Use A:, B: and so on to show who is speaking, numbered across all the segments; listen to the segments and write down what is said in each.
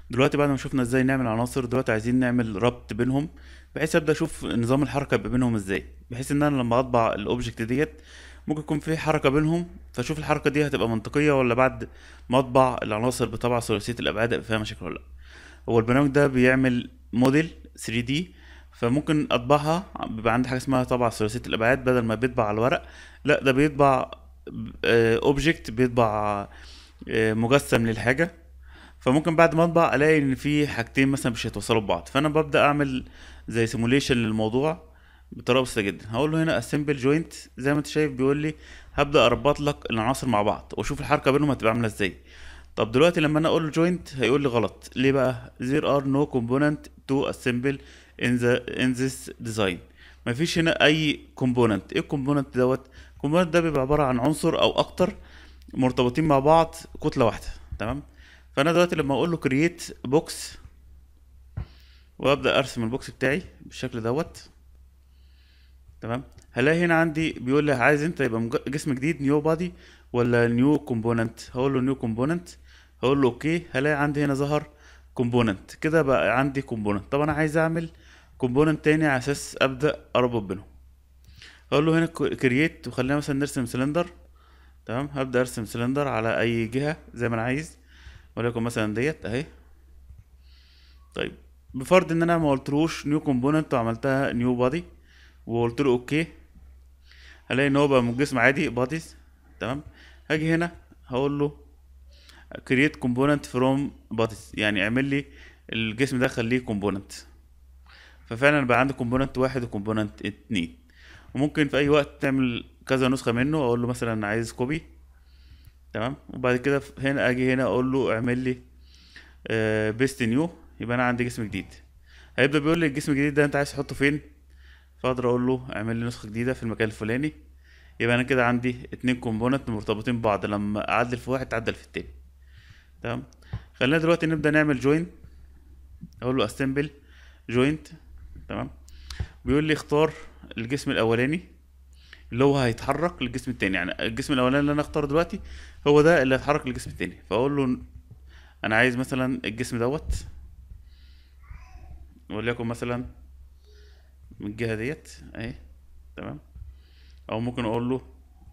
A: دلوقتي بعد ما شفنا ازاي نعمل عناصر دلوقتي عايزين نعمل ربط بينهم بحيث ابدا اشوف نظام الحركه يبقى بينهم ازاي بحيث ان انا لما اطبع الاوبجكت ديت ممكن يكون في حركه بينهم فاشوف الحركه دي هتبقى منطقيه ولا بعد ما اطبع العناصر بطبعه ثلاثيه الابعاد هيبقى فيها مشاكل ولا لا هو البرنامج ده بيعمل موديل 3 دي فممكن اطبعها بيبقى عندي حاجه اسمها طبعه ثلاثيه الابعاد بدل ما بيطبع على الورق لا ده بيطبع اوبجكت بيطبع آه، مجسم للحاجه فممكن بعد ما اطبع الاقي ان في حاجتين مثلا مش هيتوصلوا ببعض فانا ببدا اعمل زي سيموليشن للموضوع بطريقه بسيطه جدا هقول له هنا اسمبل جوينت زي ما انت شايف بيقول لي هبدا اربط لك العناصر مع بعض واشوف الحركه بينهم هتبقى عامله ازاي طب دلوقتي لما انا اقول له جوينت هيقول لي غلط ليه بقى there are no component to assemble in the in this design مفيش هنا اي كومبوننت ايه الكومبوننت دوت الكومبوننت ده بيبقى عباره عن عنصر او اكتر مرتبطين مع بعض كتله واحده تمام فانا دلوقتي لما اقول له كرييت بوكس وابدا ارسم البوكس بتاعي بالشكل دوت تمام هلاقي هنا عندي بيقول لي عايز انت يبقى مج- جسم جديد نيو بادي ولا نيو كومبوننت هقول له نيو كومبوننت هقول له اوكي هلاقي عندي هنا ظهر كومبوننت كده بقى عندي كومبوننت طب انا عايز اعمل كومبوننت تاني على اساس ابدا اربط بينهم هقول له هنا كرييت وخلينا مثلا نرسم سلندر تمام هبدا ارسم سلندر على اي جهه زي ما انا عايز وليكن مثلا ديت اهي طيب بفرض ان انا ما قلتلوش نيو كومبوننت وعملتها نيو بادي وقلت له اوكي هلاقي ان هو بقى من جسم عادي باديز تمام هاجي هنا هقول له create component from bodies يعني اعمل لي الجسم ده خليه component ففعلا بقى عندي component واحد وكومبوننت اتنين وممكن في اي وقت تعمل كذا نسخة منه اقول له مثلا عايز كوبي تمام وبعد كده ف- هنا اجي هنا اقول له اعمل لي بيست نيو يبقى انا عندي جسم جديد هيبدأ بيقول لي الجسم الجديد ده انت عايز تحطه فين فاقدر اقول له اعمل لي نسخة جديدة في المكان الفلاني يبقى انا كده عندي اتنين كومبوننت مرتبطين ببعض لما اعدل في واحد تعدل في التاني تمام خلينا دلوقتي نبدأ نعمل جوين اقول له اسمبل جوينت تمام بيقول لي اختار الجسم الاولاني اللي هو هيتحرك للجسم التاني يعني الجسم الاولاني اللي انا اختاره دلوقتي هو ده اللي هيتحرك للجسم التاني فاقول له انا عايز مثلا الجسم دوت وليكن مثلا من الجهة ديت اهي تمام او ممكن اقول له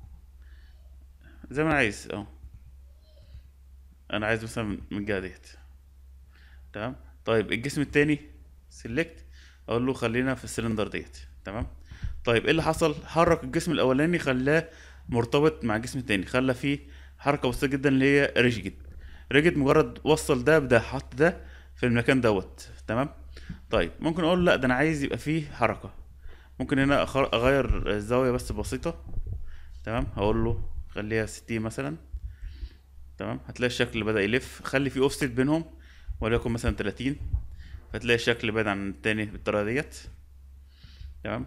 A: زي ما انا عايز اهو انا عايز مثلا من الجهة ديت تمام طيب الجسم التاني سيلكت اقول له خلينا في السلندر ديت تمام طيب ايه اللي حصل حرك الجسم الاولاني خلاه مرتبط مع الجسم التاني خلى فيه حركه بسيطه جدا اللي هي ريجيد ريجيد مجرد وصل ده بده حط ده في المكان دوت تمام طيب ممكن اقول لا ده انا عايز يبقى فيه حركه ممكن هنا أخر- اغير الزاويه بس بسيطه تمام هقول له خليها 60 مثلا تمام هتلاقي الشكل بدأ يلف خلي في اوفست بينهم وليكن مثلا 30 فتلاقي الشكل بعيد عن التاني بالطريقه ديت تمام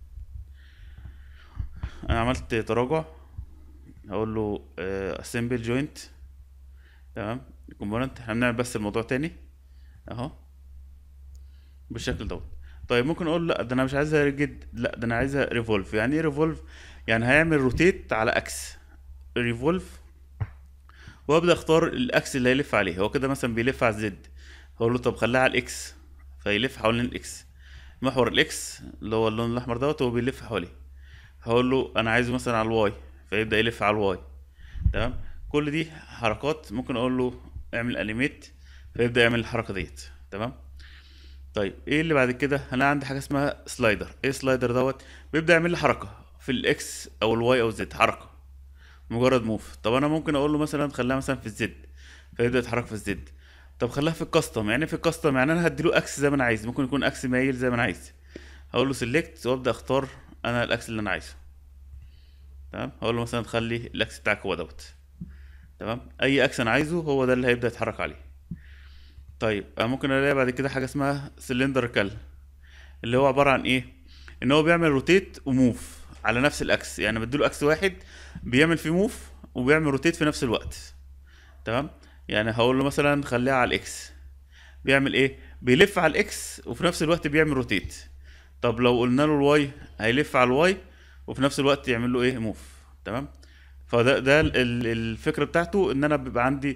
A: انا عملت تراجع هقول له اسمبل جوينت تمام كومبوننت احنا بنعمل بس الموضوع تاني اهو بالشكل دوت طيب ممكن اقول لا ده انا مش عايزها ريجيد لا ده انا عايزها ريفولف يعني ايه ريفولف يعني هيعمل روتيت على اكس ريفولف وابدا اختار الاكس اللي هيلف عليه هو كده مثلا بيلف على الزد هقول له طب خليها على الاكس فيلف حوالين الاكس محور الاكس اللي هو اللون الاحمر دوت هو بيلف حواليه هقول له انا عايزه مثلا على الواي فيبدا يلف على الواي تمام كل دي حركات ممكن اقول له اعمل انيميت فيبدا يعمل الحركه ديت تمام طيب ايه اللي بعد كده انا عندي حاجه اسمها سلايدر ايه سلايدر دوت بيبدا يعمل لي حركه في الاكس او الواي او الزد حركه مجرد موف طب انا ممكن اقول له مثلا خليها مثلا في الزد فيبدا يتحرك في الزد طب خليها في الكاستم يعني إيه في الكاستم يعني انا هديله اكس زي ما انا عايز ممكن يكون اكس مايل زي ما انا عايز هقول له سيلكت وابدا اختار انا الاكس اللي انا عايزه تمام هقول له مثلا خلي الاكس بتاعك هو دوت تمام اي اكس انا عايزه هو ده اللي هيبدا يتحرك عليه طيب أنا ممكن الاقي بعد كده حاجه اسمها سلندر كال اللي هو عباره عن ايه ان هو بيعمل روتيت وموف على نفس الاكس يعني بديله اكس واحد بيعمل فيه موف وبيعمل روتيت في نفس الوقت تمام يعني هقول له مثلا خليها على الاكس بيعمل ايه بيلف على الاكس وفي نفس الوقت بيعمل روتيت طب لو قلنا له الواي هيلف على الواي وفي نفس الوقت يعمل له ايه موف تمام فده ده ال- ال- الفكره بتاعته ان انا بيبقى عندي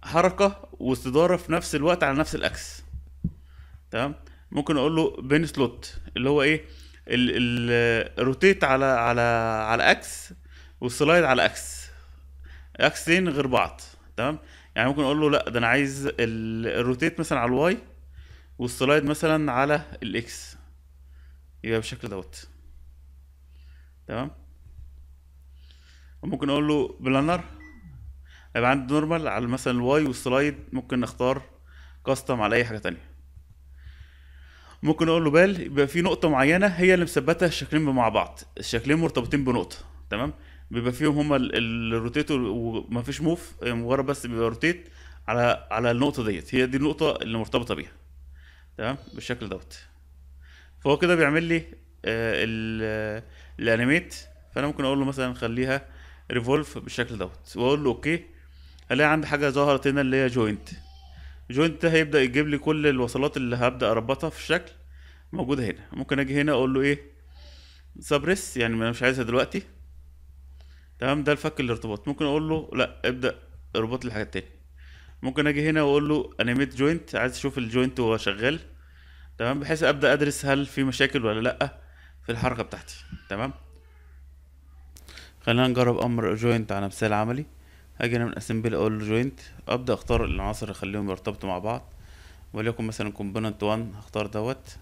A: حركه واستداره في نفس الوقت على نفس الاكس تمام ممكن اقول له بين سلوت اللي هو ايه ال- ال- الروتيت على على على اكس والسلايد على اكس اكسين غير بعض تمام يعني ممكن اقول له لا ده انا عايز ال- الروتيت مثلا على الواي والسلايد مثلا على الاكس يبقى بالشكل دوت تمام وممكن اقول له بلانر هيبقى عندي نورمال على مثلا الواي والسلايد ممكن نختار كاستم على اي حاجه تانية ممكن اقول له بال يبقى في نقطه معينه هي اللي مثبته الشكلين مع بعض الشكلين مرتبطين بنقطه تمام بيبقى فيهم هما ال- ال- الروتيت وال- ومفيش موف هي مجرد بس بيبقى روتيت على على النقطه ديت هي دي النقطه اللي مرتبطه بيها تمام بالشكل دوت فهو كده بيعمل لي آه ال- الانيميت فانا ممكن اقول له مثلا خليها ريفولف بالشكل دوت واقول له اوكي هلاقي عندي حاجه ظهرت هنا اللي هي جوينت جوينت ده هيبدا يجيب لي كل الوصلات اللي هبدا اربطها في الشكل موجوده هنا ممكن اجي هنا اقول له ايه سبريس يعني انا مش عايزها دلوقتي تمام ده الفك الارتباط ممكن اقول له لا ابدا اربط لي حاجات تاني ممكن اجي هنا واقول له انيميت جوينت عايز اشوف الجوينت وهو شغال تمام بحيث ابدا ادرس هل في مشاكل ولا لا في الحركه بتاعتي تمام خلينا نجرب امر جوينت على مثال عملي هاجي هنا من اسمبل اقول له جوينت ابدا اختار العناصر اخليهم يرتبطوا مع بعض وليكن مثلا كومبوننت 1 هختار دوت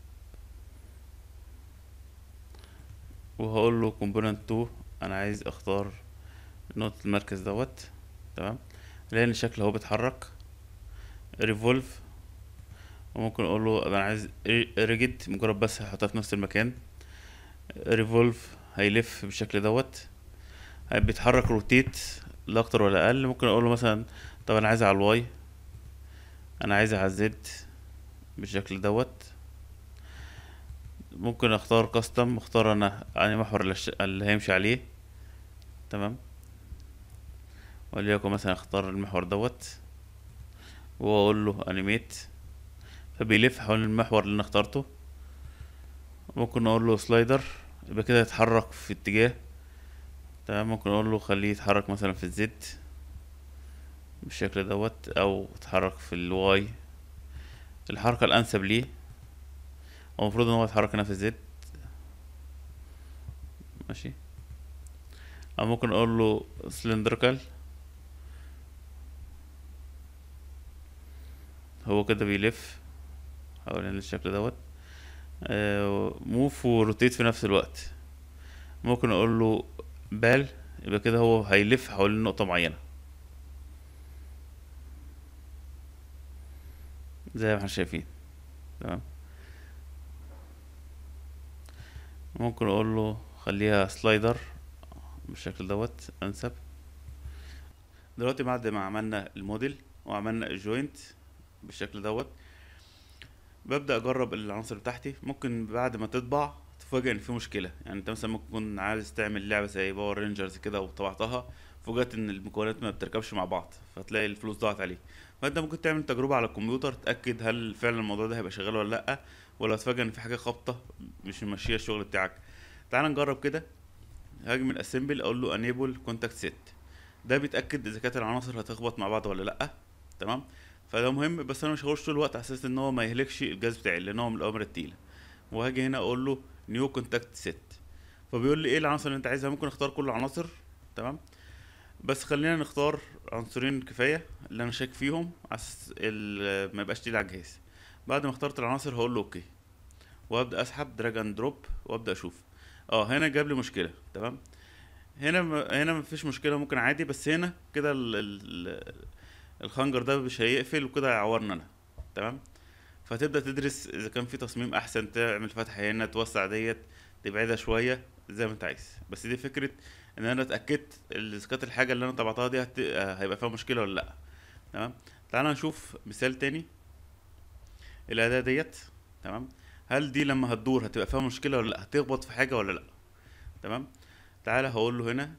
A: وهقول له كومبوننت 2 انا عايز اختار نقطة المركز دوت تمام لان الشكل هو بيتحرك ريفولف وممكن اقول له انا عايز ريجيد مجرد بس هحطها في نفس المكان ريفولف هيلف بالشكل دوت هي- بيتحرك روتيت لا اكتر ولا اقل ممكن اقول له مثلا طب انا عايزها على الواي انا عايزها على الزد بالشكل دوت ممكن اختار كاستم اختار انا انهي محور اللي الش- اللي هيمشي عليه تمام وليكن مثلا اختار المحور دوت واقول له انيميت فبيلف حول المحور اللي انا اخترته ممكن اقول له سلايدر يبقى كده يتحرك في اتجاه تمام ممكن اقول له خليه يتحرك مثلا في الزد بالشكل دوت او يتحرك في الواي الحركة الانسب ليه هو المفروض ان هو يتحرك هنا في الزد ماشي او ممكن اقول له سلندركال هو كده بيلف حوالين الشكل دوت موف وروتيت في نفس الوقت ممكن اقول له بال يبقى كده هو هيلف حوالين نقطة معينة زي ما احنا شايفين تمام ممكن اقول له خليها سلايدر بالشكل دوت انسب دلوقتي بعد ما عملنا الموديل وعملنا الجوينت بالشكل دوت ببدأ اجرب العناصر بتاعتي ممكن بعد ما تطبع تفاجئ ان في مشكلة يعني انت مثلا ممكن تكون عايز تعمل لعبة زي باور رينجرز كده وطبعتها فوجئت ان المكونات ما بتركبش مع بعض فتلاقي الفلوس ضاعت عليك فانت ممكن تعمل تجربة على الكمبيوتر تأكد هل فعلا الموضوع ده هيبقى شغال ولا لأ ولا تفاجئ ان في حاجة خابطة مش ماشية الشغل بتاعك تعال نجرب كده هاجي من اسمبل اقول له انيبل كونتاكت سيت ده بيتاكد اذا كانت العناصر هتخبط مع بعض ولا لا تمام فده مهم بس انا مش هخش طول الوقت على اساس ان هو ما يهلكش الجهاز بتاعي لان هو من الاوامر التقيله وهاجي هنا اقول له نيو كونتاكت سيت فبيقول لي ايه العناصر اللي انت عايزها ممكن اختار كل العناصر تمام بس خلينا نختار عنصرين كفايه اللي انا شاك فيهم على اساس ال- ما يبقاش تقيل على الجهاز بعد ما اخترت العناصر هقول له اوكي وابدا اسحب دراج اند دروب وابدا اشوف اه هنا جاب لي مشكله تمام هنا م... هنا مفيش مشكله ممكن عادي بس هنا كده ال... ال... الخنجر ده مش هيقفل وكده هيعورنا انا تمام فتبدا تدرس اذا كان في تصميم احسن تعمل فتحه هنا توسع ديت تبعدها شويه زي ما انت عايز بس دي فكره ان انا اتاكدت اذا كانت الحاجه اللي انا طبعتها دي هت... هيبقى فيها مشكله ولا لا تمام تعال نشوف مثال تاني الاداه ديت تمام هل دي لما هتدور هتبقى فيها مشكله ولا لا هتخبط في حاجه ولا لا تمام تعالى هقول له هنا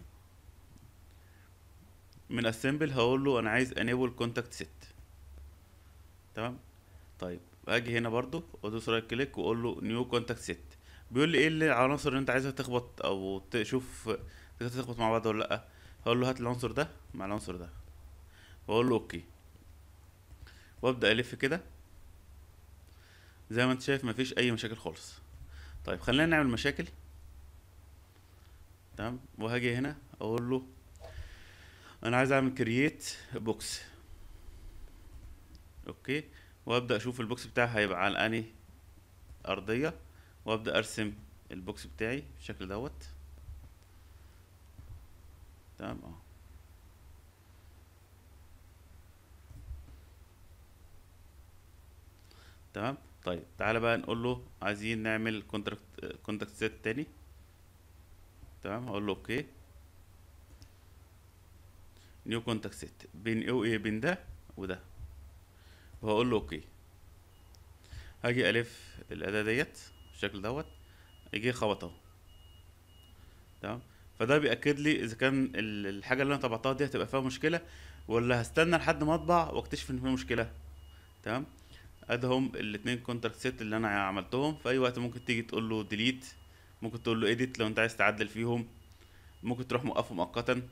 A: من اسمبل هقول له انا عايز enable contact set تمام طيب اجي هنا برضو وادوس رايت كليك واقول له نيو كونتاكت سيت بيقول لي ايه اللي العناصر اللي انت عايزها تخبط او تشوف تقدر تخبط مع بعض ولا لا هقول له هات العنصر ده مع العنصر ده واقول له اوكي وابدا الف كده زي ما انت شايف مفيش اي مشاكل خالص طيب خلينا نعمل مشاكل تمام وهاجي هنا اقول له انا عايز اعمل كرييت بوكس اوكي وابدا اشوف البوكس بتاعي هيبقى على انهي ارضيه وابدا ارسم البوكس بتاعي بالشكل دوت تمام اه تمام طيب تعالى بقى نقول له عايزين نعمل كونتاكت كونتاكت سيت تاني تمام هقول له اوكي نيو كونتاكت سيت بين ايه وايه بين ده وده وهقول له اوكي هاجي الف الاداه ديت بالشكل دوت يجي خبط اهو تمام فده بيأكد لي اذا كان ال- الحاجه اللي انا طبعتها دي هتبقى فيها مشكله ولا هستنى لحد ما اطبع واكتشف ان فيها مشكله تمام ادهم الاتنين كونتاكت سيت اللي انا عملتهم في اي وقت ممكن تيجي تقول له ديليت ممكن تقول له اديت لو انت عايز تعدل فيهم ممكن تروح موقفه مؤقتا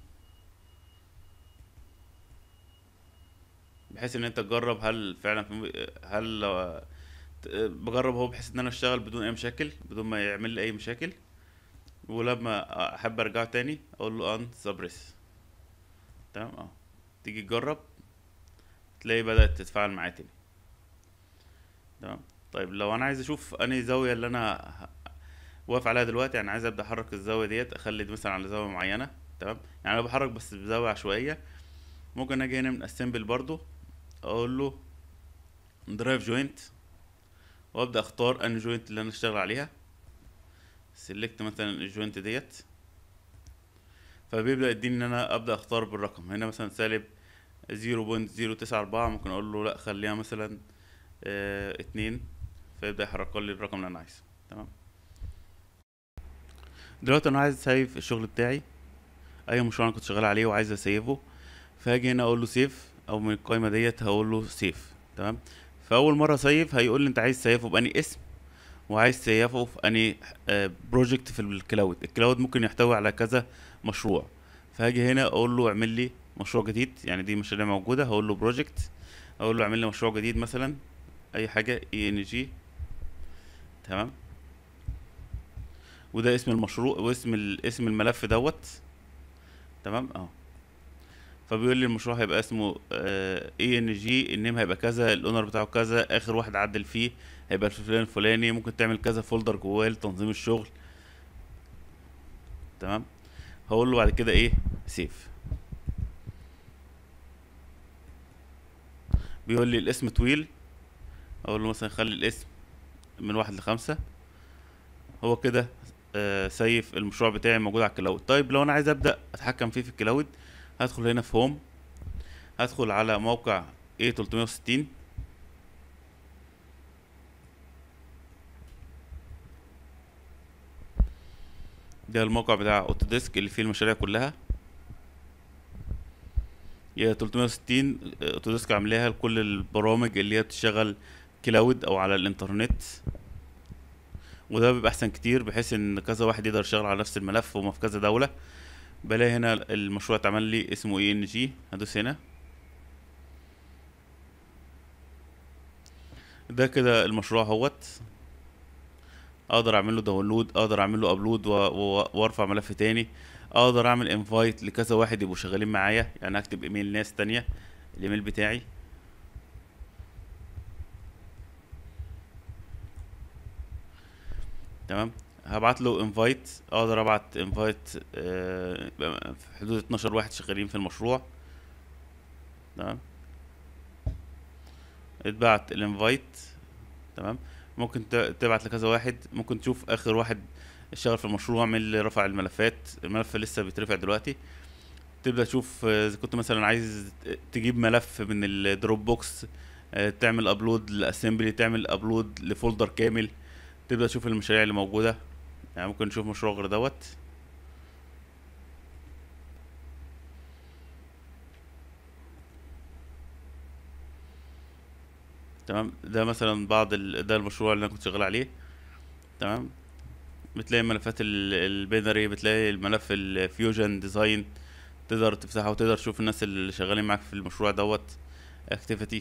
A: بحيث ان انت تجرب هل فعلا في هل لو بجرب اهو بحيث ان انا اشتغل بدون اي مشاكل بدون ما يعمل لي اي مشاكل ولما احب ارجعه تاني اقول له ان سبريس تمام اه تيجي تجرب تلاقي بدأت تتفاعل معايا تاني تمام طيب لو انا عايز اشوف انهي زاوية اللي انا ه- واقف عليها دلوقتي يعني عايز ابدا احرك الزاوية ديت اخلي دي مثلا على زاوية معينة تمام يعني انا بحرك بس بزاوية عشوائية ممكن اجي هنا من اسمبل برضو اقول له درايف جوينت وابدا اختار انهي جوينت اللي انا اشتغل عليها سيلكت مثلا الجوينت ديت فبيبدا يديني ان انا ابدا اختار بالرقم هنا مثلا سالب 0.094 ممكن اقول له لا خليها مثلا اه اتنين فيبدا يحرك لي الرقم اللي انا عايزه تمام دلوقتي انا عايز اسيف الشغل بتاعي اي مشروع انا كنت شغال عليه وعايز اسيفه فهاجي هنا اقول له سيف او من القائمه ديت هقول له سيف تمام فاول مره سيف هيقول لي انت عايز تسيفه بأني اسم وعايز تسيفه في اني بروجكت في الكلاود الكلاود ممكن يحتوي على كذا مشروع فهاجي هنا اقول له اعمل لي مشروع جديد يعني دي مشاريع موجوده هقول له بروجكت اقول له اعمل لي مشروع جديد مثلا اي حاجه اي ان جي تمام وده اسم المشروع واسم ال- اسم الملف دوت تمام اه فبيقول لي المشروع هيبقى اسمه اي ان جي النيم هيبقى كذا الاونر بتاعه كذا اخر واحد عدل فيه هيبقى الفلان الفلاني ممكن تعمل كذا فولدر جواه لتنظيم الشغل تمام هقول له بعد كده ايه سيف بيقول لي الاسم طويل اقول له مثلا خلي الاسم من واحد لخمسة هو كده آه سيف المشروع بتاعي موجود على الكلاود طيب لو انا عايز ابدا اتحكم فيه في الكلاود هدخل هنا في هوم هدخل على موقع A 360 ده الموقع بتاع اوتوديسك اللي فيه المشاريع كلها يا 360 اوتوديسك عاملاها لكل البرامج اللي هي بتشتغل كلاود او على الانترنت وده بيبقى احسن كتير بحيث ان كذا واحد يقدر يشتغل على نفس الملف وما في كذا دولة بلاقي هنا المشروع اتعمل لي اسمه اي ان جي هدوس هنا ده كده المشروع اهوت اقدر اعمل له داونلود اقدر اعمل له ابلود وارفع ملف تاني اقدر اعمل انفايت لكذا واحد يبقوا شغالين معايا يعني اكتب ايميل ناس تانية الايميل بتاعي تمام هبعت له انفايت اقدر ابعت انفايت في حدود 12 واحد شغالين في المشروع تمام اتبعت الانفايت تمام ممكن ت- تبعت لكذا واحد ممكن تشوف اخر واحد اشتغل في المشروع مين اللي رفع الملفات الملف لسه بيترفع دلوقتي تبدأ تشوف آه، اذا كنت مثلا عايز تجيب ملف من الدروب بوكس آه، تعمل ابلود لاسمبلي تعمل ابلود لفولدر كامل تبدأ تشوف المشاريع اللي موجودة يعني ممكن نشوف مشروع غير دوت تمام ده مثلا بعض ال... ده المشروع اللي انا كنت شغال عليه تمام بتلاقي ملفات ال- البينري بتلاقي الملف الفيوجن ديزاين تقدر تفتحها وتقدر تشوف الناس اللي شغالين معاك في المشروع دوت اكتيفيتي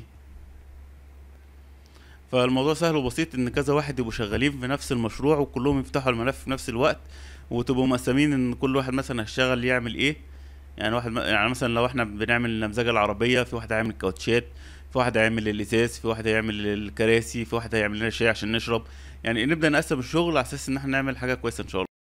A: فالموضوع سهل وبسيط ان كذا واحد يبقوا شغالين في نفس المشروع وكلهم يفتحوا الملف في نفس الوقت وتبقوا مقسمين ان كل واحد مثلا هيشتغل يعمل ايه يعني واحد م- يعني مثلا لو احنا بنعمل نمذجة العربية في واحد هيعمل الكاوتشات في واحد هيعمل الازاز في واحد هيعمل الكراسي في واحد هيعمل لنا شاي عشان نشرب يعني نبدأ نقسم الشغل على اساس ان احنا نعمل حاجة كويسة ان شاء الله